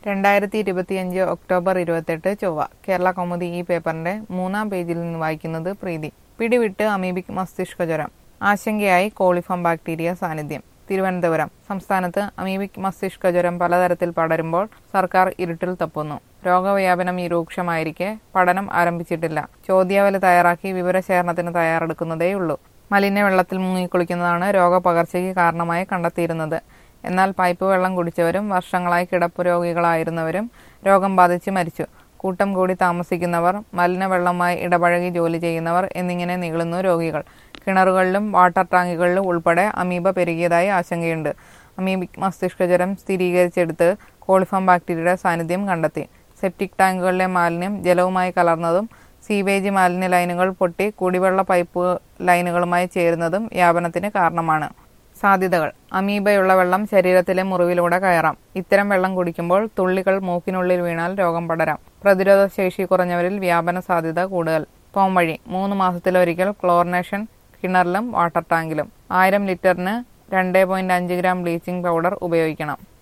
രണ്ടായിരത്തി ഇരുപത്തിയഞ്ച് ഒക്ടോബർ ഇരുപത്തെട്ട് ചൊവ്വ കേരള കൗമുദി ഈ പേപ്പറിന്റെ മൂന്നാം പേജിൽ നിന്ന് വായിക്കുന്നത് പ്രീതി പിടിവിട്ട് അമീബിക് മസ്തിഷ്ക ജ്വരം ആശങ്കയായി കോളിഫോം ബാക്ടീരിയ സാന്നിധ്യം തിരുവനന്തപുരം സംസ്ഥാനത്ത് അമീബിക് മസ്തിഷ്ക ജ്വരം പലതരത്തിൽ പടരുമ്പോൾ സർക്കാർ ഇരുട്ടിൽ തപ്പുന്നു രോഗവ്യാപനം ഈ രൂക്ഷമായിരിക്കെ പഠനം ആരംഭിച്ചിട്ടില്ല ചോദ്യാവലി തയ്യാറാക്കി വിവരശേഖരണത്തിന് തയ്യാറെടുക്കുന്നതേയുള്ളൂ മലിന വെള്ളത്തിൽ മുങ്ങിക്കുളിക്കുന്നതാണ് രോഗപകർച്ചയ്ക്ക് കാരണമായി കണ്ടെത്തിയിരുന്നത് എന്നാൽ പൈപ്പ് വെള്ളം കുടിച്ചവരും വർഷങ്ങളായി കിടപ്പ് രോഗികളായിരുന്നവരും രോഗം ബാധിച്ച് മരിച്ചു കൂട്ടം കൂടി താമസിക്കുന്നവർ മലിനവെള്ളവുമായി ഇടപഴകി ജോലി ചെയ്യുന്നവർ എന്നിങ്ങനെ നീളുന്നു രോഗികൾ കിണറുകളിലും വാട്ടർ ടാങ്കുകളിലും ഉൾപ്പെടെ അമീബ പെരുകിയതായി ആശങ്കയുണ്ട് അമീബിക് മസ്തിഷ്ക ജ്വരം സ്ഥിരീകരിച്ചെടുത്ത് കോളിഫോം ബാക്ടീരിയയുടെ സാന്നിധ്യം കണ്ടെത്തി സെപ്റ്റിക് ടാങ്കുകളിലെ മാലിന്യം ജലവുമായി കലർന്നതും സീവേജ് മാലിന്യ ലൈനുകൾ പൊട്ടി കുടിവെള്ള പൈപ്പ് ലൈനുകളുമായി ചേരുന്നതും വ്യാപനത്തിന് കാരണമാണ് സാധ്യതകൾ അമീബയുള്ള വെള്ളം ശരീരത്തിലെ മുറിവിലൂടെ കയറാം ഇത്തരം വെള്ളം കുടിക്കുമ്പോൾ തുള്ളികൾ മൂക്കിനുള്ളിൽ വീണാൽ രോഗം പടരാം പ്രതിരോധ ശേഷി കുറഞ്ഞവരിൽ വ്യാപന സാധ്യത കൂടുതൽ പോംവഴി മൂന്ന് മാസത്തിലൊരിക്കൽ ക്ലോറിനേഷൻ കിണറിലും വാട്ടർ ടാങ്കിലും ആയിരം ലിറ്ററിന് രണ്ട് പോയിന്റ് അഞ്ച് ഗ്രാം ബ്ലീച്ചിങ് പൗഡർ ഉപയോഗിക്കണം